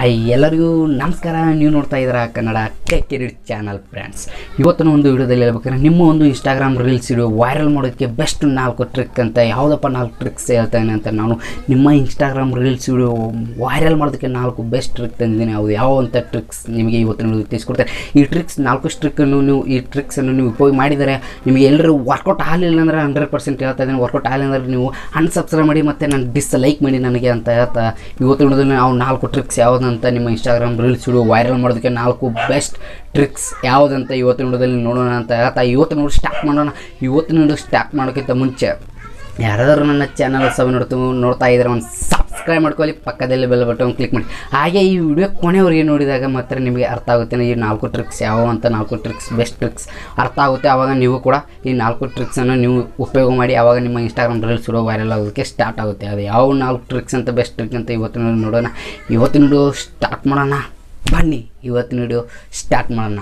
hi ಎಲ್ಲರಿಗೂ ನಮಸ್ಕಾರ ನೀವು ನೋಡ್ತಾ ಇದ್ದೀರಾ Kannada tech edit channel friends ಇವತ್ತಿನ ಒಂದು ವಿಡಿಯೋದಲ್ಲಿ ಹೇಳ್ಬೇಕಾದ್ರೆ ನಿಮ್ಮ ಒಂದು ಇನ್ಸ್ಟಾಗ್ರಾಮ್ ರೀಲ್ಸ್ ವಿಡಿಯೋ ವೈರಲ್ ಮಾಡೋದಕ್ಕೆ ಬೆಸ್ಟ್ ನಾಲ್ಕು ಟ್ರಿಕ್ ಅಂತ ಯಾವುದಪ್ಪ ನಾಲ್ಕು ಟ್ರಿಕ್ಸ್ ಹೇಳ್ತಾನೆ ಅಂತ ನಾನು ನಿಮ್ಮ ಇನ್ಸ್ಟಾಗ್ರಾಮ್ ರೀಲ್ಸ್ ವಿಡಿಯೋ ವೈರಲ್ ಮಾಡೋದಕ್ಕೆ ನಾಲ್ಕು ಬೆಸ್ಟ್ ಟ್ರಿಕ್ ತಂದಿದ್ದೀನಿ ಅದು ಯಾವ ಅಂತ ಟ್ರಿಕ್ಸ್ ನಿಮಗೆ ಇವತ್ತಿನ ವಿಡಿಯೋ ತಿಳಿಸ್ಕೊಡ್ತಾರೆ ಈ ಟ್ರಿಕ್ಸ್ ನಾಲ್ಕು ಟ್ರಿಕ್ಕನ್ನು ನೀವು ಈ ಟ್ರಿಕ್ಸನ್ನು ನೀವು ಉಪಯೋಗ ಮಾಡಿದರೆ ನಿಮಗೆ ಎಲ್ಲರೂ ವರ್ಕೌಟ್ ಆಗಲಿಲ್ಲ ಅಂದರೆ ಹಂಡ್ರೆಡ್ ಪರ್ಸೆಂಟ್ ಹೇಳ್ತಾ ಇದ್ದೀನಿ ವರ್ಕೌಟ್ ಆಗಲಿಲ್ಲ ಅಂದರೆ ನೀವು ಅನ್ಸಬ್ಸ್ಕ್ರೈಬ್ ಮಾಡಿ ಮತ್ತು ನಾನು ಡಿಸ್ಲೈಕ್ ಮಾಡಿ ನನಗೆ ಅಂತ ಹೇಳ್ತಾ ಇವತ್ತಿನ ವಿಡಿಯೋದಲ್ಲಿ ನಾವು ನಾಲ್ಕು ಟ್ರಿಕ್ಸ್ ಯಾವುದಂತ ನಿಮ್ಮ ಇನ್ಸ್ಟಾಗ್ರಾಮ್ ರೀಲ್ಸ್ ವಿಡಿಯೋ ವೈರಲ್ ಮಾಡೋದಕ್ಕೆ ನಾಲ್ಕು ಬೆಸ್ಟ್ ಟ್ರಿಕ್ಸ್ ಯಾವುದಂತ ಇವತ್ತಿನ ವಿಡಿಯೋದಲ್ಲಿ ನೋಡೋಣ ಅಂತ ಹೇಳ್ತಾ ಇವತ್ತಿನ ವಿಡಿಯೋ ಸ್ಟಾರ್ಟ್ ಮಾಡೋಣ ಇವತ್ತಿನ ವಿಡಿಯೋ ಸ್ಟಾರ್ಟ್ ಮಾಡೋಕ್ಕಿಂತ ಮುಂಚೆ ಯಾರಾದರೂ ನನ್ನ ಚಾನಲ್ ಸಭೆ ನೋಡ್ತು ನೋಡ್ತಾ ಇದ್ದಾರೆ ಒಂದು ಸಬ್ಸ್ಕ್ರೈಬ್ ಮಾಡ್ಕೊಳ್ಳಿ ಪಕ್ಕದಲ್ಲಿ ಬೆಲ್ ಬಟನ್ ಕ್ಲಿಕ್ ಮಾಡಿ ಹಾಗೆ ಈ ವಿಡಿಯೋ ಕೊನೆವರೆಗೆ ನೋಡಿದಾಗ ಮಾತ್ರ ನಿಮಗೆ ಅರ್ಥ ಆಗುತ್ತೆ ಈ ನಾಲ್ಕು ಟ್ರಿಕ್ಸ್ ಯಾವ ಅಂತ ನಾಲ್ಕು ಟ್ರಿಕ್ಸ್ ಬೆಸ್ಟ್ ಟ್ರಿಕ್ಸ್ ಅರ್ಥ ಆಗುತ್ತೆ ಆವಾಗ ನೀವು ಕೂಡ ಈ ನಾಲ್ಕು ಟ್ರಿಕ್ಸನ್ನು ನೀವು ಉಪಯೋಗ ಮಾಡಿ ಆವಾಗ ನಿಮ್ಮ ಇನ್ಸ್ಟಾಗ್ರಾಮ್ ರೀಲ್ಸ್ ವಿಡಿಯೋ ವೈರಲ್ ಆಗೋದಕ್ಕೆ ಸ್ಟಾರ್ಟ್ ಆಗುತ್ತೆ ಅದು ಯಾವ ನಾಲ್ಕು ಟ್ರಿಕ್ಸ್ ಅಂತ ಬೆಸ್ಟ್ ಟ್ರಿಕ್ ಅಂತ ಇವತ್ತಿನ ನೋಡೋಣ ಇವತ್ತಿನ ವಿಡಿಯೋ ಸ್ಟಾರ್ಟ್ ಮಾಡೋಣ ಬನ್ನಿ ಇವತ್ತಿನ ವಿಡಿಯೋ ಸ್ಟಾರ್ಟ್ ಮಾಡೋಣ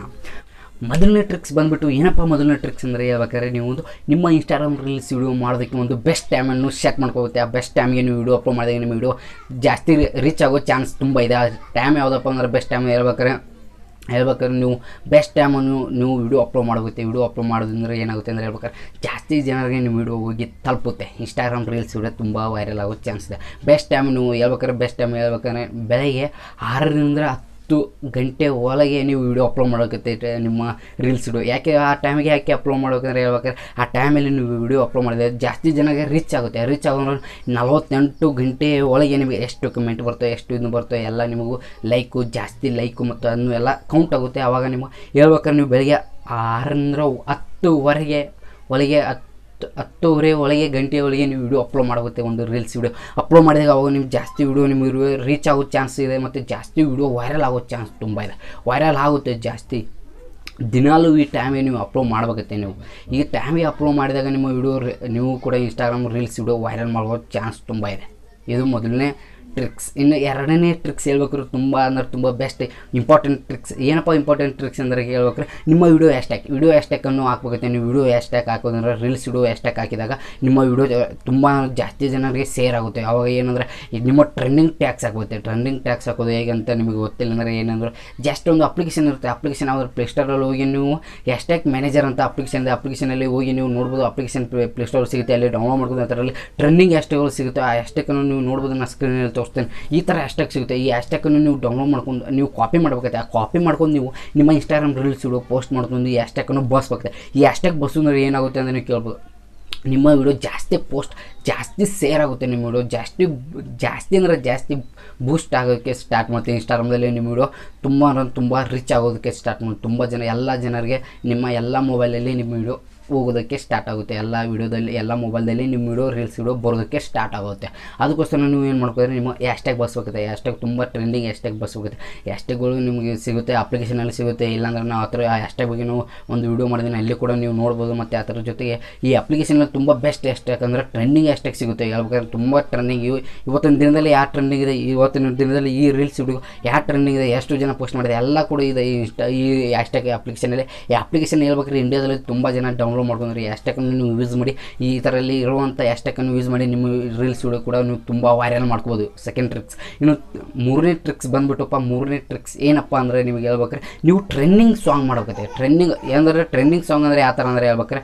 ಮೊದಲನೇ ಟ್ರಿಕ್ಸ್ ಬಂದುಬಿಟ್ಟು ಏನಪ್ಪ ಮೊದಲನೇ ಟ್ರಿಕ್ಸ್ ಅಂದರೆ ಹೇಳ್ಬೇಕಾದ್ರೆ ನೀವು ಒಂದು ನಿಮ್ಮ ಇನ್ಸ್ಟಾಗ್ರಾಮ್ ರೀಲ್ಸ್ ವಿಡಿಯೋ ಮಾಡೋದಕ್ಕೆ ಒಂದು ಬೆಸ್ಟ್ ಟೈಮನ್ನು ಸೆಟ್ ಮಾಡ್ಕೋಗುತ್ತೆ ಆ ಬೆಸ್ಟ್ ಟೈಮ್ಗೆ ನೀವು ವಿಡಿಯೋ ಅಪ್ಲೋಡ್ ಮಾಡಿದಾಗ ನಿಮ್ಮ ವಿಡಿಯೋ ಜಾಸ್ತಿ ರೀಚ್ ಆಗೋ ಚಾನ್ಸ್ ತುಂಬ ಇದೆ ಆ ಟೈಮ್ ಯಾವುದಪ್ಪ ಅಂದ್ರೆ ಬೆಸ್ಟ್ ಟೈಮ್ ಹೇಳ್ಬೇಕಾದ್ರೆ ಹೇಳ್ಬೇಕಾದ್ರೆ ನೀವು ಬೆಸ್ಟ್ ಟೈಮನ್ನು ನೀವು ವಿಡಿಯೋ ಅಪ್ಲೋಡ್ ಮಾಡೋಗುತ್ತೆ ವಿಡಿಯೋ ಅಪ್ಲೋಡ್ ಮಾಡೋದಂದ್ರೆ ಏನಾಗುತ್ತೆ ಅಂದರೆ ಹೇಳ್ಬೇಕಾದ್ರೆ ಜಾಸ್ತಿ ಜನರಿಗೆ ನಿಮ್ಮ ವಿಡಿಯೋ ಹೋಗಿ ತಲುಪುತ್ತೆ ಇನ್ಸ್ಟಾಗ್ರಾಮ್ ರೀಲ್ಸ್ ವಿಡಿಯೋ ತುಂಬ ವೈರಲ್ ಆಗೋ ಚಾನ್ಸ್ ಇದೆ ಬೆಸ್ಟ್ ಟೈಮ್ ನೀವು ಹೇಳ್ಬೇಕಾದ್ರೆ ಬೆಸ್ಟ್ ಟೈಮ್ ಹೇಳ್ಬೇಕಾದ್ರೆ ಬೆಳಗ್ಗೆ ಆರರಿಂದ ಹತ್ತು ಗಂಟೆ ಒಳಗೆ ನೀವು ವಿಡಿಯೋ ಅಪ್ಲೋಡ್ ಮಾಡೋಕತ್ತೆ ನಿಮ್ಮ ರೀಲ್ಸ್ ವಿಡಿಯೋ ಯಾಕೆ ಆ ಟೈಮಿಗೆ ಯಾಕೆ ಅಪ್ಲೋಡ್ ಮಾಡ್ಬೇಕಂದ್ರೆ ಹೇಳ್ಬೇಕಾದ್ರೆ ಆ ಟೈಮಲ್ಲಿ ನೀವು ವಿಡಿಯೋ ಅಪ್ಲೋಡ್ ಮಾಡಿದ್ರೆ ಜಾಸ್ತಿ ಜನಗೆ ರೀಚ್ ಆಗುತ್ತೆ ರೀಚ್ ಆಗೋದ್ರೆ ನಲವತ್ತೆಂಟು ಗಂಟೆ ಒಳಗೆ ನಿಮಗೆ ಎಷ್ಟು ಕಮೆಂಟ್ ಬರ್ತವೆ ಎಷ್ಟು ಇದು ಬರ್ತವೆ ಎಲ್ಲ ನಿಮಗೂ ಲೈಕು ಜಾಸ್ತಿ ಲೈಕು ಮತ್ತು ಅದನ್ನು ಎಲ್ಲ ಕೌಂಟ್ ಆಗುತ್ತೆ ಆವಾಗ ನಿಮಗೆ ಹೇಳ್ಬೇಕಾದ್ರೆ ನೀವು ಬೆಳಗ್ಗೆ ಆರರಿಂದ ಹತ್ತುವರೆಗೆ ಒಳಗೆ ಹತ್ತು ಹತ್ತುವರೆ ಒಳಗೆ ಗಂಟೆ ಒಳಗೆ ನೀವು ವಿಡಿಯೋ ಅಪ್ಲೋಡ್ ಮಾಡಾಗುತ್ತೆ ಒಂದು ರೀಲ್ಸ್ ವಿಡಿಯೋ ಅಪ್ಲೋಡ್ ಮಾಡಿದಾಗ ಅವಾಗ ನಿಮ್ಗೆ ಜಾಸ್ತಿ ವಿಡಿಯೋ ನಿಮಗೆ ರೀಚ್ ಆಗೋ ಚಾನ್ಸ್ ಇದೆ ಮತ್ತು ಜಾಸ್ತಿ ವಿಡಿಯೋ ವೈರಲ್ ಆಗೋ ಚಾನ್ಸ್ ತುಂಬ ಇದೆ ವೈರಲ್ ಆಗುತ್ತೆ ಜಾಸ್ತಿ ದಿನಾಲೂ ಈ ಟೈಮಿಗೆ ನೀವು ಅಪ್ಲೋಡ್ ಮಾಡಬೇಕತ್ತೆ ನೀವು ಈ ಟೈಮಿಗೆ ಅಪ್ಲೋಡ್ ಮಾಡಿದಾಗ ನಿಮ್ಮ ವಿಡಿಯೋ ನೀವು ಕೂಡ ಇನ್ಸ್ಟಾಗ್ರಾಮ್ ರೀಲ್ಸ್ ವಿಡಿಯೋ ವೈರಲ್ ಮಾಡೋ ಚಾನ್ಸ್ ತುಂಬ ಇದೆ ಇದು ಮೊದಲನೇ ಟ್ರಿಕ್ಸ್ ಇನ್ನು ಎರಡನೇ ಟ್ರಿಕ್ಸ್ ಹೇಳ್ಬೇಕಾದ್ರೆ ತುಂಬ ಅಂದ್ರೆ ತುಂಬ ಬೆಸ್ಟ್ ಇಂಪಾರ್ಟೆಂಟ್ ಟ್ರಿಕ್ಸ್ ಏನಪ್ಪ ಇಂಪಾರ್ಟೆಂಟ್ ಟ್ರಿಕ್ಸ್ ಅಂದರೆ ಹೇಳ್ಬೇಕಾದ್ರೆ ನಿಮ್ಮ ವಿಡಿಯೋ ಹ್ಯಾಶ್ಟ್ಯಾಗ್ ವಿಡಿಯೋ ಹ್ಯಾಶ್ಟ್ಯಾಗನ್ನು ಹಾಕ್ಬೇಕತ್ತೆ ನೀವು ವಿಡಿಯೋ ಹ್ಯಾಶ್ಟ್ಯಾಗ್ ಹಾಕೋದಂದ್ರೆ ರೀಲ್ಸ್ ವಿಡಿಯೋ ಹ್ಯಾಶ್ಟ್ಯಾಗ್ ಹಾಕಿದಾಗ ನಿಮ್ಮ ವಿಡಿಯೋ ತುಂಬ ಜಾಸ್ತಿ ಜನರಿಗೆ ಶೇರ್ ಆಗುತ್ತೆ ಅವಾಗ ಏನಂದರೆ ನಿಮ್ಮ ಟ್ರೆಂಡಿಂಗ್ ಟ್ಯಾಕ್ಸ್ ಆಗುತ್ತೆ ಟ್ರೆಂಡಿಂಗ್ ಟ್ಯಾಕ್ಸ್ ಹಾಕೋದು ಹೇಗೆ ಅಂತ ನಿಮಗೆ ಗೊತ್ತಿಲ್ಲ ಅಂದರೆ ಏನಂದ್ರೆ ಜಸ್ಟ್ ಒಂದು ಅಪ್ಲಿಕೇಶನ್ ಇರುತ್ತೆ ಅಪ್ಲಿಕೇಶನ್ ಯಾವ್ದು ಪ್ಲೇಸ್ಟೋರಲ್ಲಿ ಹೋಗಿ ನೀವು ಹ್ಯಾಶ್ಟ್ಯಾಗ್ ಮ್ಯಾನೇಜರ್ ಅಂತ ಅಪ್ಲಿಕೇಶನ್ ಇದೆ ಅಪ್ಲಿಕೇಶನಲ್ಲಿ ಹೋಗಿ ನೀವು ನೋಡ್ಬೋದು ಅಪ್ಲಿಕೇಶನ್ ಪ್ಲೇಸ್ಟೋರ್ ಸಿಗುತ್ತೆ ಅಲ್ಲಿ ಡೌನ್ಲೋಡ್ ಮಾಡ್ಬೋದು ಅದರಲ್ಲಿ ಟ್ರೆಂಡಿಂಗ್ ಹ್ಯಾಶ್ಟ್ಯಾಗ್ಗಳು ಸಿಗುತ್ತೆ ಆ ಹ್ಯಾಶ್ಟ್ಯಾಗನ್ನು ನೀವು ನೋಡ್ಬೋದು ನಾನು ಸ್ಕ್ರೀನಲ್ಲಿ ತೋರಿಸ್ತೇನೆ ಈ ಥರ ಹ್ಯಾಶ್ಟ್ಯಾಗ್ ಸಿಗುತ್ತೆ ಈ ಹ್ಯಾಶ್ಟ್ಯಾಗನ್ನು ನೀವು ಡೌನ್ಲೋಡ್ ಮಾಡ್ಕೊಂಡು ನೀವು ಕಾಪಿ ಮಾಡ್ಬೇಕಾಗುತ್ತೆ ಆ ಕಾಪಿ ಮಾಡ್ಕೊಂಡು ನೀವು ನಿಮ್ಮ ಇನ್ಸ್ಟಾಗ್ರಾಮ್ ರೀಲ್ಸ್ ವಿಡಿಯೋ ಪೋಸ್ಟ್ ಮಾಡ್ಕೊಂಡು ಈ ಹ್ಯಾಶ್ಟ್ಯಾಗನ್ನು ಬಸ್ಬೇಕಾಗುತ್ತೆ ಈ ಹ್ಯಾಶ್ಟ್ಯಾಗ್ ಬಸ್ಸು ಅಂದ್ರೆ ಏನಾಗುತ್ತೆ ಅಂತ ನೀವು ಕೇಳ್ಬೋದು ನಿಮ್ಮ ವಿಡಿಯೋ ಜಾಸ್ತಿ ಪೋಸ್ಟ್ ಜಾಸ್ತಿ ಸೇರ್ ಆಗುತ್ತೆ ನಿಮ್ಮ ವಿಡಿಯೋ ಜಾಸ್ತಿ ಜಾಸ್ತಿ ಅಂದರೆ ಜಾಸ್ತಿ ಬೂಸ್ಟ್ ಆಗೋಕ್ಕೆ ಸ್ಟಾರ್ಟ್ ಮಾಡ್ತೀವಿ ಇನ್ಸ್ಟಾಗ್ರಾಮ್ದಲ್ಲಿ ನಿಮ್ಮ ವಿಡಿಯೋ ತುಂಬ ಅಂದ್ರೆ ತುಂಬ ರಿಚ್ ಆಗೋದಕ್ಕೆ ಸ್ಟಾರ್ಟ್ ಮಾಡಿ ತುಂಬ ಜನ ಎಲ್ಲ ಜನರಿಗೆ ನಿಮ್ಮ ಎಲ್ಲ ಮೊಬೈಲಲ್ಲಿ ನಿಮ್ಮ ವಿಡಿಯೋ ಹೋಗೋದಕ್ಕೆ ಸ್ಟಾರ್ಟ್ ಆಗುತ್ತೆ ಎಲ್ಲ ವಿಡಿಯೋದಲ್ಲಿ ಎಲ್ಲ ಮೊಬೈಲ್ದಲ್ಲಿ ನಿಮ್ಮ ವಿಡಿಯೋ ರೀಲ್ಸ್ ವಿಡಿಯೋ ಬರೋದಕ್ಕೆ ಸ್ಟಾರ್ಟ್ ಆಗುತ್ತೆ ಅದಕ್ಕೋಸ್ಕರ ನೀವು ಏನು ಮಾಡ್ಕೋದ್ರೆ ನಿಮ್ಮ ಹ್ಯಾಶ್ಟ್ಯಾಗ್ ಬಸ್ಬೇಕಾಗುತ್ತೆ ಹ್ಯಾಶ್ಟ್ಯಾಗ್ ತುಂಬ ಟ್ರೆಂಡಿಂಗ್ ಹ್ಯಾಶ್ಟ್ಯಾಗ್ ಬಸ್ಬೇಕಾಗುತ್ತೆ ಹ್ಯಾಶ್ಟ್ಯಾಗ್ಗಳು ನಿಮಗೆ ಸಿಗುತ್ತೆ ಅಪ್ಲಿಕೇಶನಲ್ಲಿ ಸಿಗುತ್ತೆ ಇಲ್ಲಾಂದ್ರೆ ನಾವು ಆ ಥರ ಆ ಹ್ಯಾಶ್ಟ್ಯಾಗ್ ಬಗ್ಗೆ ನಾವು ಒಂದು ವಿಡಿಯೋ ಮಾಡಿದ್ದೀನಿ ಅಲ್ಲಿ ಕೂಡ ನೀವು ನೋಡ್ಬೋದು ಮತ್ತು ಅದರ ಜೊತೆಗೆ ಈ ಅಪ್ಲಿಕೇಶನಲ್ಲಿ ತುಂಬ ಬೆಸ್ಟ್ ಹ್ಯಾಶ್ಟ್ಯಾಗ್ ಅಂದರೆ ಟ್ರೆಂಡಿಂಗ್ ಹ್ಯಾಶ್ಟ್ಯಾಗ್ ಸಿಗುತ್ತೆ ಹೇಳ್ಬೇಕಾದ್ರೆ ತುಂಬ ಟ್ರೆಂಡಿಂಗ್ ಇವು ಇವತ್ತಿನ ದಿನದಲ್ಲಿ ಯಾವ ಟ್ರೆಂಡಿಂಗ್ ಇದೆ ಇವತ್ತಿನ ದಿನದಲ್ಲಿ ಈ ರೀಲ್ಸ್ ವಿಡಿಯೋ ಯಾವ ಟ್ರೆಂಡಿಂಗ್ ಇದೆ ಎಷ್ಟು ಜನ ಪೋಸ್ಟ್ ಮಾಡಿದೆ ಎಲ್ಲ ಕೂಡ ಇದೆ ಈ ಇನ್ಸ್ಟಾ ಈ ಹ್ಯಾಶ್ಟ್ಯಾಗ್ ಅಪ್ಲಿಕೇಶನಲ್ಲಿ ಈ ಅಪ್ಲಿಕೇಶನ್ ಹೇಳ್ಬೇಕಾದ್ರೆ ಇಂಡಿಯಾದಲ್ಲಿ ತುಂಬ ಜನ ಡೌನ್ಲೋಡ್ ಮಾಡ್ಕೊಂಡ್ರೆ ಹ್ಯಾಶ್ಟ್ಯಾಗನ್ನು ನೀವು ಯೂಸ್ ಮಾಡಿ ಈ ಥರಲ್ಲಿ ಇರುವಂಥ ಹ್ಯಾಶ್ಟ್ಯಾಗನ್ನು ಯೂಸ್ ಮಾಡಿ ನಿಮ್ಮ ರೀಲ್ಸ್ ವಿಡಿಯೋ ಕೂಡ ನೀವು ತುಂಬ ವೈರಲ್ ಮಾಡ್ಕೋಬೋದು ಸೆಕೆಂಡ್ ಟ್ರಿಕ್ಸ್ ಇನ್ನು ಮೂರನೇ ಟ್ರಿಕ್ಸ್ ಬಂದುಬಿಟ್ಟಪ್ಪ ಮೂರನೇ ಟ್ರಿಕ್ಸ್ ಏನಪ್ಪ ಅಂದರೆ ನಿಮಗೆ ಹೇಳ್ಬೇಕಾದ್ರೆ ನೀವು ಟ್ರೆಂಡಿಂಗ್ ಸಾಂಗ್ ಮಾಡ್ಬೇಕತ್ತೆ ಟ್ರೆಂಡಿಂಗ್ ಏನಂದರೆ ಟ್ರೆಂಡಿಂಗ್ ಸಾಂಗ್ ಅಂದರೆ ಯಾವ ಥರ ಅಂದರೆ ಹೇಳ್ಬೇಕಾದ್ರೆ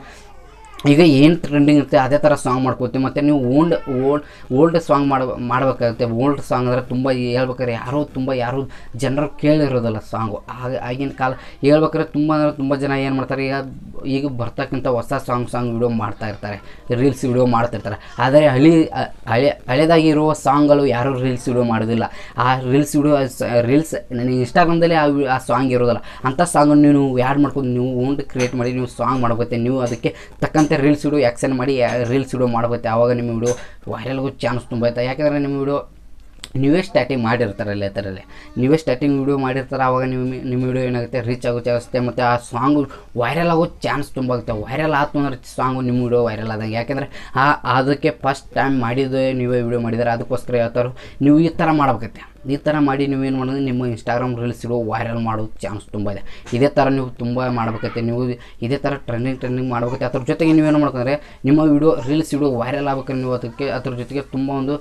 ಈಗ ಏನು ಟ್ರೆಂಡಿಂಗ್ ಇರುತ್ತೆ ಅದೇ ಥರ ಸಾಂಗ್ ಮಾಡ್ಕೋತೀವಿ ಮತ್ತು ನೀವು ಓಲ್ಡ್ ಓಲ್ಡ್ ಓಲ್ಡ್ ಸಾಂಗ್ ಮಾಡ ಮಾಡಬೇಕಾಗುತ್ತೆ ಓಲ್ಡ್ ಸಾಂಗ್ ಅಂದರೆ ತುಂಬ ಹೇಳ್ಬೇಕಾದ್ರೆ ಯಾರೂ ತುಂಬ ಯಾರೂ ಜನರು ಕೇಳಿರೋದಿಲ್ಲ ಸಾಂಗು ಆಗ ಆಗಿನ ಕಾಲ ಹೇಳ್ಬೇಕಾದ್ರೆ ತುಂಬ ಅಂದರೆ ತುಂಬ ಜನ ಏನು ಮಾಡ್ತಾರೆ ಈಗ ಈಗ ಬರ್ತಕ್ಕಂಥ ಹೊಸ ಸಾಂಗ್ ಸಾಂಗ್ ವಿಡಿಯೋ ಮಾಡ್ತಾ ಇರ್ತಾರೆ ರೀಲ್ಸ್ ವಿಡಿಯೋ ಮಾಡ್ತಿರ್ತಾರೆ ಆದರೆ ಹಳಿ ಹಳೆ ಹಳೆದಾಗಿ ಇರುವ ಸಾಂಗ್ಗಳು ಯಾರೂ ರೀಲ್ಸ್ ವಿಡಿಯೋ ಮಾಡೋದಿಲ್ಲ ಆ ರೀಲ್ಸ್ ವಿಡಿಯೋ ರೀಲ್ಸ್ ನನಗೆ ಇನ್ಸ್ಟಾಗ್ರಾಮ್ದಲ್ಲಿ ಆ ವಿ- ಆ ಸಾಂಗ್ ಇರೋದಿಲ್ಲ ಅಂಥ ಸಾಂಗನ್ನು ನೀವು ಆ್ಯಡ್ ಮಾಡ್ಕೊಂಡು ನೀವು ಓಂಡ್ ಕ್ರಿಯೇಟ್ ಮಾಡಿ ನೀವು ಸಾಂಗ್ ಮಾಡ್ಬೇಕು ನೀವು ಅದಕ್ಕೆ ತಕ್ಕಂತೆ ರೀಲ್ಸ್ ವಿಡಿಯೋ ಆ್ಯಕ್ಷನ್ ಮಾಡಿ ರೀಲ್ಸ್ ವಿಡಿಯೋ ಮಾಡ್ಬೇಕು ಆವಾಗ ನಿಮ್ಮ ವಿಡಿಯೋ ವೈರಲ್ಗೂ ಚಾನ್ಸ್ ತುಂಬ ಐತೆ ಯಾಕೆಂದರೆ ನಿಮ್ಮ ವಿಡಿಯೋ ನೀವೇ ಸ್ಟಾರ್ಟಿಂಗ್ ಮಾಡಿರ್ತಾರಲ್ಲ ಆ ಥರಲ್ಲಿ ನೀವೇ ಸ್ಟಾರ್ಟಿಂಗ್ ವಿಡಿಯೋ ಮಾಡಿರ್ತಾರೆ ಆವಾಗ ನಿಮ್ಮ ನಿಮ್ಮ ವಿಡಿಯೋ ಏನಾಗುತ್ತೆ ರೀಚ್ ಆಗೋ ಚಾನ್ಸ್ ಮತ್ತು ಆ ಸಾಂಗು ವೈರಲ್ ಆಗೋ ಚಾನ್ಸ್ ತುಂಬ ಆಗುತ್ತೆ ವೈರಲ್ ಆಯ್ತು ಅಂದ್ರೆ ಸಾಂಗು ನಿಮ್ಮ ವಿಡಿಯೋ ವೈರಲ್ ಆದಂಗೆ ಯಾಕೆಂದರೆ ಆ ಅದಕ್ಕೆ ಫಸ್ಟ್ ಟೈಮ್ ಮಾಡಿದ್ದು ನೀವೇ ವಿಡಿಯೋ ಮಾಡಿದ್ದಾರೆ ಅದಕ್ಕೋಸ್ಕರ ಹೇಳ್ತಾರೆ ನೀವು ಈ ಥರ ಮಾಡ್ಬೇಕತ್ತೆ ಈ ಥರ ಮಾಡಿ ನೀವೇನು ಮಾಡೋದು ನಿಮ್ಮ ಇನ್ಸ್ಟಾಗ್ರಾಮ್ ರೀಲ್ಸ್ ಇರೋ ವೈರಲ್ ಮಾಡೋ ಚಾನ್ಸ್ ತುಂಬ ಇದೆ ಇದೇ ಥರ ನೀವು ತುಂಬ ಮಾಡ್ಬೇಕತ್ತೆ ನೀವು ಇದೇ ಥರ ಟ್ರೆಂಡಿಂಗ್ ಟ್ರೆಂಡಿಂಗ್ ಮಾಡ್ಬೇಕತ್ತೆ ಅದ್ರ ಜೊತೆಗೆ ನೀವೇನು ಮಾಡ್ಕೊಂಡ್ರೆ ನಿಮ್ಮ ವಿಡಿಯೋ ರೀಲ್ಸ್ ವಿಡಿಯೋ ವೈರಲ್ ಆಗ್ಬೇಕಾದ್ರೆ ನೀವು ಅದಕ್ಕೆ ಅದ್ರ ಜೊತೆಗೆ ತುಂಬ ಒಂದು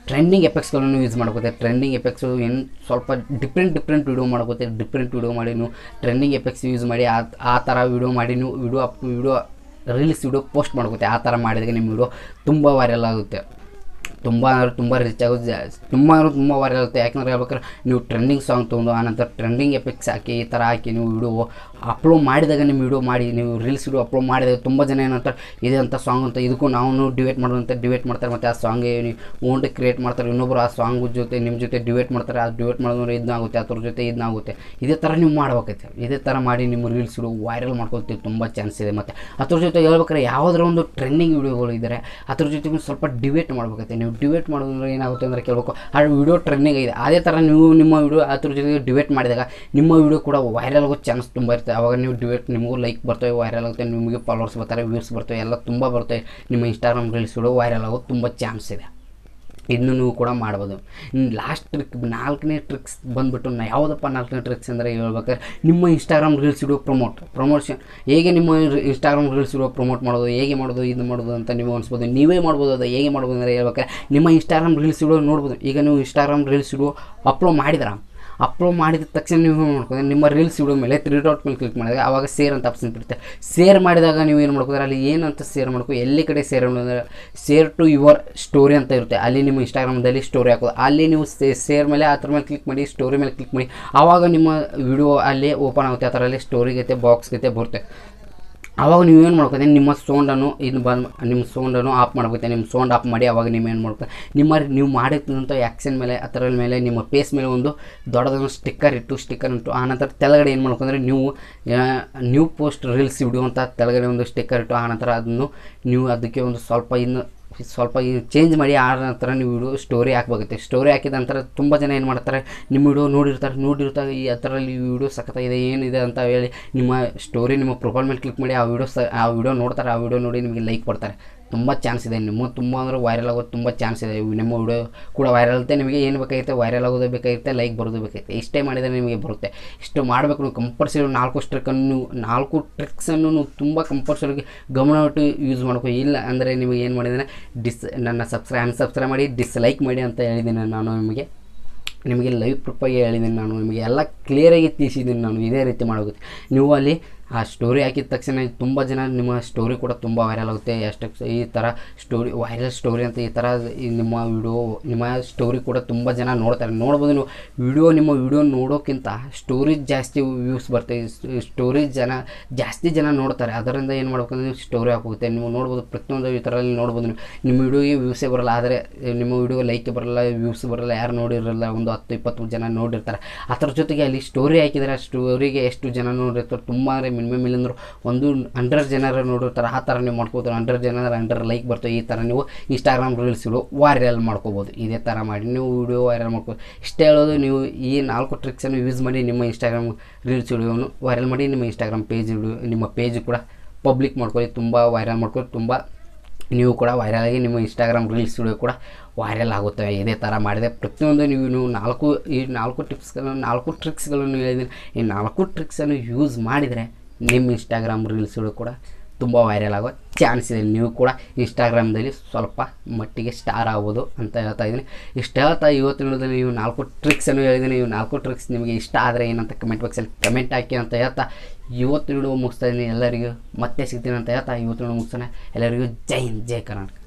ಟ್ರೆಂಡಿಂಗ್ ಎಫೆಕ್ಟ್ಸ್ಗಳನ್ನು ಯೂಸ್ ಮಾಡ್ಕೋತೆ ಟ್ರೆಂಡಿಂಗ್ ಎಫೆಕ್ಟ್ಸು ಏನು ಸ್ವಲ್ಪ ಡಿಫ್ರೆಂಟ್ ಡಿಫ್ರೆಂಟ್ ವೀಡಿಯೋ ಮಾಡ್ಕೋತೆ ಡಿಫ್ರೆಂಟ್ ವೀಡಿಯೋ ಮಾಡಿ ನೀವು ಟ್ರೆಂಡಿಂಗ್ ಎಫೆಕ್ಟ್ಸ್ ಯೂಸ್ ಮಾಡಿ ಆ ಆ ಥರ ವೀಡಿಯೋ ಮಾಡಿ ನೀವು video up video reels video post ಮಾಡ್ಕೋತೆ ಆ ಥರ ಮಾಡಿದಾಗ ನಿಮ್ಮ ವೀಡಿಯೋ ತುಂಬ ವೈರಲ್ ಆಗುತ್ತೆ ತುಂಬ ಅಂದ್ರೆ ತುಂಬ ರೀಚ್ ಆಗೋದು ಜಾ- ತುಂಬ ಅಂದ್ರೆ ತುಂಬ ವೈರಲ್ ಆಗುತ್ತೆ ಯಾಕಂದ್ರೆ ಹೇಳ್ಬೇಕಾದ್ರೆ ನೀವು ಟ್ರೆಂಡಿಂಗ್ ಸಾಂಗ್ ತೊಗೊಂಡು ಆನಂತರ ಟ್ರೆಂಡಿಂಗ್ ಎಫೆಕ್ಟ್ಸ್ ಹಾಕಿ ಈ ಥರ ಹಾಕಿ ನೀವು ವಿಡಿಯೋ ಅಪ್ಲೋಡ್ ಮಾಡಿದಾಗ ನಿಮ್ಮ ವಿಡಿಯೋ ಮಾಡಿ ನೀವು ರೀಲ್ಸ್ ವಿಡಿಯೋ ಅಪ್ಲೋಡ್ ಮಾಡಿದಾಗ ತುಂಬ ಜನ ಏನಂತಾರೆ ಇದೆ ಅಂತ ಸಾಂಗ್ ಅಂತ ಇದಕ್ಕೂ ನಾವು ಡಿವೇಟ್ ಮಾಡೋದಂತ ಡಿವೇಟ್ ಮಾಡ್ತಾರೆ ಮತ್ತು ಆ ಸಾಂಗ್ ನೀವು ಓನ್ ಕ್ರಿಯೇಟ್ ಮಾಡ್ತಾರೆ ಇನ್ನೊಬ್ಬರು ಆ ಸಾಂಗ್ ಜೊತೆ ನಿಮ್ಮ ಜೊತೆ ಡಿವೇಟ್ ಮಾಡ್ತಾರೆ ಆ ಡಿವೇಟ್ ಮಾಡಿದ್ರೆ ಇದನ್ನಾಗುತ್ತೆ ಅದ್ರ ಜೊತೆ ಇದನ್ನಾಗುತ್ತೆ ಇದೇ ಥರ ನೀವು ಮಾಡ್ಬೇಕೈತೆ ಇದೇ ಥರ ಮಾಡಿ ನಿಮ್ಮ ರೀಲ್ಸ್ ವಿಡಿಯೋ ವೈರಲ್ ಮಾಡ್ಕೊಳ್ತೀವಿ ತುಂಬ ಚಾನ್ಸ್ ಇದೆ ಮತ್ತು ಅದ್ರ ಜೊತೆ ಹೇಳ್ಬೇಕಾದ್ರೆ ಯಾವುದರ ಒಂದು ಟ್ರೆಂಡಿಂಗ್ ವಿಡಿಯೋಗಳು ಇದ್ದಾರೆ ಅದ್ರ ಜೊತೆ ಒಂದು ಸ್ವಲ್ಪ ಡಿಬೇಟ್ ಮಾಡ್ಬೇಕೈತೆ ನೀವು ಡಿಬೇಟ್ ಮಾಡೋದಂದ್ರೆ ಏನಾಗುತ್ತೆ ಅಂದರೆ ಕೇಳಬೇಕು ಆ ವಿಡಿಯೋ ಟ್ರೆಂಡಿಂಗ್ ಇದೆ ಅದೇ ಥರ ನೀವು ನಿಮ್ಮ ವಿಡಿಯೋ ಅದ್ರ ಜೊತೆ ಡಿಬೇಟ್ ಮಾಡಿದಾಗ ನಿಮ್ಮ ವಿಡಿಯೋ ಕೂಡ ವೈರಲ್ ಆಗೋ ಚಾನ್ಸ್ ತುಂಬ ಇರುತ್ತೆ ಅವಾಗ ನೀವು ಡಿಬೇಟ್ ನಿಮಗೂ ಲೈಕ್ ಬರ್ತವೆ ವೈರಲ್ ಆಗುತ್ತೆ ನಿಮಗೆ ಫಾಲೋವರ್ಸ್ ಬರ್ತಾರೆ ವ್ಯೂಸ್ ಬರ್ತವೆ ಎಲ್ಲ ತುಂಬ ಬರ್ತವೆ ನಿಮ್ಮ ಇನ್ಸ್ಟಾಗ್ರಾಮ್ ರೀಲ್ಸ್ ವಿಡಿಯೋ ವೈರಲ್ ಆಗೋದು ತುಂಬ ಚಾನ್ಸ್ ಇದೆ ಇದನ್ನು ನೀವು ಕೂಡ ಮಾಡ್ಬೋದು ಇನ್ನು ಲಾಸ್ಟ್ ಟ್ರಿಕ್ ನಾಲ್ಕನೇ ಟ್ರಿಕ್ಸ್ ಬಂದುಬಿಟ್ಟು ನಾ ಯಾವುದಪ್ಪ ನಾಲ್ಕನೇ ಟ್ರಿಕ್ಸ್ ಅಂದರೆ ಹೇಳ್ಬೇಕಾದ್ರೆ ನಿಮ್ಮ Instagram reels video promote promotion ಹೇಗೆ ನಿಮ್ಮ ಇನ್ಸ್ಟಾಗ್ರಾಮ್ ರೀಲ್ಸ್ ವಿಡಿಯೋ ಪ್ರಮೋಟ್ ಮಾಡೋದು ಹೇಗೆ ಮಾಡೋದು ಇದು ಮಾಡೋದು ಅಂತ ನೀವು ಅನಿಸ್ಬೋದು ನೀವೇ ಮಾಡ್ಬೋದು ಅದು ಹೇಗೆ ಮಾಡ್ಬೋದು ಅಂದರೆ ಹೇಳ್ಬೇಕಾದ್ರೆ ನಿಮ್ಮ ಇನ್ಸ್ಟಾಗ್ರಾಮ್ ರೀಲ್ಸ್ ವಿಡಿಯೋ ನೋಡ್ಬೋದು ಈಗ ನೀವು ಇನ್ಸ್ಟಾಗ್ರಾಮ್ ರೀಲ್ಸ್ ವಿಡಿಯೋ ಅಪ್ಲೋಡ್ ಮಾಡಿದ್ರ ಅಪ್ಲೋಡ್ ಮಾಡಿದ ತಕ್ಷಣ ನೀವು ಮಾಡ್ಕೊಂಡ್ರೆ ನಿಮ್ಮ ರೀಲ್ಸ್ ವಿಡಿಯೋ ಮೇಲೆ ತ್ರೀ ಡಾಟ್ ಮೇಲೆ ಕ್ಲಿಕ್ ಮಾಡಿದಾಗ ಆವಾಗ ಸೇರ್ ಅಂತ ಆಪ್ಷನ್ ಬರುತ್ತೆ ಸೇರ್ ಮಾಡಿದಾಗ ನೀವು ಏನು ಮಾಡ್ಕೋದ್ರೆ ಅಲ್ಲಿ ಏನಂತ ಸೇರ್ ಮಾಡ್ಕೋ ಎಲ್ಲಿ ಕಡೆ ಸೇರ್ ಅಂದರೆ ಸೇರ್ ಟು ಯುವರ್ ಸ್ಟೋರಿ ಅಂತ ಇರುತ್ತೆ ಅಲ್ಲಿ ನಿಮ್ಮ ಇನ್ಸ್ಟಾಗ್ರಾಮ್ದಲ್ಲಿ ಸ್ಟೋರಿ ಹಾಕೋದು ಅಲ್ಲಿ ನೀವು ಸೇರ್ ಮೇಲೆ ಆ ಥರ ಮೇಲೆ ಕ್ಲಿಕ್ ಮಾಡಿ ಸ್ಟೋರಿ ಮೇಲೆ ಕ್ಲಿಕ್ ಮಾಡಿ ಆವಾಗ ನಿಮ್ಮ ವಿಡಿಯೋ ಅಲ್ಲಿ ಓಪನ್ ಆಗುತ್ತೆ ಆ ಥರ ಅಲ್ಲಿ ಸ್ಟೋರಿ ಗತೆ ಬಾಕ್ಸ್ ಗತೆ ಬರುತ್ತೆ ಆವಾಗ ನೀವು ಏನು ಮಾಡ್ಕೋತೀರಿ ನಿಮ್ಮ ಸೌಂಡನ್ನು ಇದು ಬಂದು ನಿಮ್ಮ ಸೌಂಡನ್ನು ಆಫ್ ಮಾಡ್ಕೋತೀರಿ ನಿಮ್ಮ ಸೌಂಡ್ ಆಫ್ ಮಾಡಿ ಆವಾಗ ನೀವು ಏನು ಮಾಡ್ಕೋತೀರಿ ನಿಮ್ಮ ನೀವು ಮಾಡಿದಂಥ ಆ್ಯಕ್ಷನ್ ಮೇಲೆ ಅದರ ಮೇಲೆ ನಿಮ್ಮ ಫೇಸ್ ಮೇಲೆ ಒಂದು ದೊಡ್ಡದೊಂದು ಸ್ಟಿಕ್ಕರ್ ಇಟ್ಟು ಸ್ಟಿಕ್ಕರ್ ಇಟ್ಟು ಆನಂತರ ತೆಳಗಡೆ ಏನು ಮಾಡ್ಕೊಂಡ್ರೆ ನೀವು ನ್ಯೂ ಪೋಸ್ಟ್ ರೀಲ್ಸ್ ವಿಡಿಯೋ ಅಂತ ತೆಳಗಡೆ ಒಂದು ಸ್ಟಿಕ್ಕರ್ ಇಟ್ಟು ಆನಂತರ ಅದನ್ನು ನೀವು ಅದಕ್ಕೆ ಒಂದು ಸ್ವಲ್ಪ ಇನ್ನು ಸ್ವಲ್ಪ ಚೇಂಜ್ ಮಾಡಿ ಆ ನಂತರ ನೀವು ವಿಡಿಯೋ ಸ್ಟೋರಿ ಹಾಕ್ಬೇಕಾಗುತ್ತೆ ಸ್ಟೋರಿ ಹಾಕಿದ ನಂತರ ತುಂಬ ಜನ ಏನು ಮಾಡ್ತಾರೆ ನಿಮ್ಮ ವಿಡಿಯೋ ನೋಡಿರ್ತಾರೆ ನೋಡಿರ್ತಾರೆ ಈ ಅದರಲ್ಲಿ ವಿಡಿಯೋ ಸಖತ್ತಾಗಿದೆ ಏನಿದೆ ಅಂತ ಹೇಳಿ ನಿಮ್ಮ ಸ್ಟೋರಿ ನಿಮ್ಮ ಪ್ರೊಫೈಲ್ ಮೇಲೆ ಕ್ಲಿಕ್ ಮಾಡಿ ಆ ವಿಡಿಯೋ ಸ ಆ ವಿಡಿಯೋ ನೋಡ್ತಾರೆ ಆ ವಿಡಿಯೋ ನೋಡಿ ನಿಮಗೆ ಲೈಕ್ ಕೊಡ್ತಾರೆ ತುಂಬ ಚಾನ್ಸ್ ಇದೆ ನಿಮ್ಮ ತುಂಬ ಅಂದರೆ ವೈರಲ್ ಆಗೋದು ತುಂಬ ಚಾನ್ಸ್ ಇದೆ ಇವು ನಿಮ್ಮ ವಿಡಿಯೋ ಕೂಡ ವೈರಲ್ ಆಗುತ್ತೆ ನಿಮಗೆ ಏನು ಬೇಕಾಗಿರುತ್ತೆ ವೈರಲ್ ಆಗೋದು ಬೇಕಾಗಿರುತ್ತೆ ಲೈಕ್ ಬರೋದು ಬೇಕಾಗುತ್ತೆ ಇಷ್ಟೇ ಮಾಡಿದರೆ ನಿಮಗೆ ಬರುತ್ತೆ ಇಷ್ಟು ಮಾಡಬೇಕು ನೀವು ಕಂಪಲ್ಸರಿ ನಾಲ್ಕು ಸ್ಟ್ರಿಕ್ಕನ್ನು ನೀವು ನಾಲ್ಕು ಟ್ರಿಕ್ಸನ್ನು ನೀವು ತುಂಬ ಕಂಪಲ್ಸರಿ ಗಮನವಿಟ್ಟು ಯೂಸ್ ಮಾಡ್ಕೋ ಇಲ್ಲ ಅಂದರೆ ನಿಮಗೆ ಏನು ಮಾಡಿದರೆ ಡಿಸ್ ನನ್ನ ಸಬ್ಸ್ಕ್ರೈ ಅನ್ಸಬ್ಸ್ಕ್ರೈಬ್ ಮಾಡಿ ಡಿಸ್ಲೈಕ್ ಮಾಡಿ ಅಂತ ಹೇಳಿದ್ದೀನಿ ನಾನು ನಿಮಗೆ ನಿಮಗೆ ಲೈವ್ ಪ್ರೂಫಾಗಿ ಹೇಳಿದ್ದೀನಿ ನಾನು ನಿಮಗೆ ಎಲ್ಲ ಕ್ಲಿಯರಾಗಿ ತಿಳಿಸಿದ್ದೀನಿ ನಾನು ಇದೇ ರೀತಿ ಮಾಡಬೇಕು ನೀವು ಅಲ್ಲಿ ಆ ಸ್ಟೋರಿ ಹಾಕಿದ ತಕ್ಷಣ ತುಂಬ ಜನ ನಿಮ್ಮ ಸ್ಟೋರಿ ಕೂಡ ತುಂಬ ವೈರಲ್ ಆಗುತ್ತೆ ಎಷ್ಟು ಈ ಥರ ಸ್ಟೋರಿ ವೈರಲ್ ಸ್ಟೋರಿ ಅಂತ ಈ ಥರ ಈ ನಿಮ್ಮ ವಿಡಿಯೋ ನಿಮ್ಮ ಸ್ಟೋರಿ ಕೂಡ ತುಂಬ ಜನ ನೋಡ್ತಾರೆ ನೋಡ್ಬೋದು ನೀವು ವಿಡಿಯೋ ನಿಮ್ಮ ವಿಡಿಯೋ ನೋಡೋಕ್ಕಿಂತ ಸ್ಟೋರಿ ಜಾಸ್ತಿ ವ್ಯೂಸ್ ಬರ್ತವೆ ಸ್ಟೋರಿ ಜನ ಜಾಸ್ತಿ ಜನ ನೋಡ್ತಾರೆ ಅದರಿಂದ ಏನು ಮಾಡ್ಬೇಕಂದ್ರೆ ನೀವು ಸ್ಟೋರಿ ಹಾಕೋಗುತ್ತೆ ನೀವು ನೋಡ್ಬೋದು ಪ್ರತಿಯೊಂದು ಈ ಥರ ನೋಡ್ಬೋದು ನೀವು ನಿಮ್ಮ ವಿಡಿಯೋಗೆ ವ್ಯೂಸೇ ಬರಲ್ಲ ಆದರೆ ನಿಮ್ಮ ವಿಡಿಯೋ ಲೈಕ್ ಬರಲ್ಲ ವ್ಯೂಸ್ ಬರಲ್ಲ ಯಾರು ನೋಡಿರಲ್ಲ ಒಂದು ಹತ್ತು ಇಪ್ಪತ್ತು ಜನ ನೋಡಿರ್ತಾರೆ ಅದರ ಜೊತೆಗೆ ಅಲ್ಲಿ ಸ್ಟೋರಿ ಹಾಕಿದರೆ ಆ ಸ್ಟೋರಿಗೆ ಎಷ್ಟು ಜನ ನೋಡಿರ್ತಾರೆ ತುಂಬ ಅಂದರೆ ಮಿನಿಮಮ್ ಇಲ್ಲಂದ್ರೆ ಒಂದು ಹಂಡ್ರೆಡ್ ಜನರ ನೋಡಿರ್ತಾರೆ ಆ ಥರ ನೀವು ಮಾಡ್ಕೋತಾರೆ ಹಂಡ್ರೆಡ್ ಜನ ಹಂಡ್ರೆಡ್ ಲೈಕ್ ಬರ್ತವೆ ಈ ಥರ ನೀವು ಇನ್ಸ್ಟಾಗ್ರಾಮ್ ರೀಲ್ಸ್ ವಿಡಿಯೋ ವೈರಲ್ ಮಾಡ್ಕೋಬೋದು ಇದೇ ಥರ ಮಾಡಿ ನೀವು ವಿಡಿಯೋ ವೈರಲ್ ಮಾಡ್ಕೋಬೋದು ಇಷ್ಟೇ ಹೇಳೋದು ನೀವು ಈ ನಾಲ್ಕು ಟ್ರಿಕ್ಸನ್ನು ಯೂಸ್ ಮಾಡಿ ನಿಮ್ಮ ಇನ್ಸ್ಟಾಗ್ರಾಮ್ ರೀಲ್ಸ್ ವಿಡಿಯೋನು ವೈರಲ್ ಮಾಡಿ ನಿಮ್ಮ ಇನ್ಸ್ಟಾಗ್ರಾಮ್ ಪೇಜ್ ವಿಡಿಯೋ ನಿಮ್ಮ ಪೇಜ್ ಕೂಡ ಪಬ್ಲಿಕ್ ಮಾಡ್ಕೊಳ್ಳಿ ತುಂಬ ವೈರಲ್ ಮಾಡ್ಕೊಳ್ಳಿ ತುಂಬ ನೀವು ಕೂಡ ವೈರಲ್ ಆಗಿ ನಿಮ್ಮ ಇನ್ಸ್ಟಾಗ್ರಾಮ್ ರೀಲ್ಸ್ ವಿಡಿಯೋ ಕೂಡ ವೈರಲ್ ಆಗುತ್ತವೆ ಇದೇ ಥರ ಮಾಡಿದೆ ಪ್ರತಿಯೊಂದು ನೀವು ನೀವು ನಾಲ್ಕು ಈ ನಾಲ್ಕು ಟಿಪ್ಸ್ಗಳನ್ನು ನಾಲ್ಕು ಟ್ರಿಕ್ಸ್ಗಳನ್ನು ಹೇಳಿದ್ದೀನಿ ಈ ನಾಲ್ಕು ಟ್ರಿಕ್ಸನ್ನು ಯೂಸ್ ಮಾಡಿದರೆ ನಿಮ್ಮ ಇನ್ಸ್ಟಾಗ್ರಾಮ್ ರೀಲ್ಸ್ ವಿಡಿಯೋ ಕೂಡ ತುಂಬ ವೈರಲ್ ಆಗೋ ಚಾನ್ಸ್ ಇದೆ ನೀವು ಕೂಡ ಇನ್ಸ್ಟಾಗ್ರಾಮ್ದಲ್ಲಿ ಸ್ವಲ್ಪ ಮಟ್ಟಿಗೆ ಸ್ಟಾರ್ ಆಗ್ಬೋದು ಅಂತ ಹೇಳ್ತಾ ಇದ್ದೀನಿ ಇಷ್ಟು ಹೇಳ್ತಾ ಇವತ್ತಿನ ವಿಡಿಯೋದಲ್ಲಿ ನೀವು ನಾಲ್ಕು ಟ್ರಿಕ್ಸನ್ನು ಹೇಳಿದ್ದೀನಿ ಇವು ನಾಲ್ಕು ಟ್ರಿಕ್ಸ್ ನಿಮಗೆ ಇಷ್ಟ ಆದರೆ ಏನಂತ ಕಮೆಂಟ್ ಬಾಕ್ಸಲ್ಲಿ ಕಮೆಂಟ್ ಹಾಕಿ ಅಂತ ಹೇಳ್ತಾ ಇವತ್ತು ವಿಡಿಯೋ ಮುಗಿಸ್ತಾ ಇದ್ದೀನಿ ಎಲ್ಲರಿಗೂ ಮತ್ತೆ ಸಿಗ್ತೀನಿ ಅಂತ ಹೇಳ್ತಾ ಇವತ್ತು ವಿಡಿಯೋ ಮುಗಿಸ್ತಾನೆ ಎಲ್ಲರಿಗೂ ಜೈ ಹಿಂದ್ ಜೈ ಕರ್ನಾಟಕ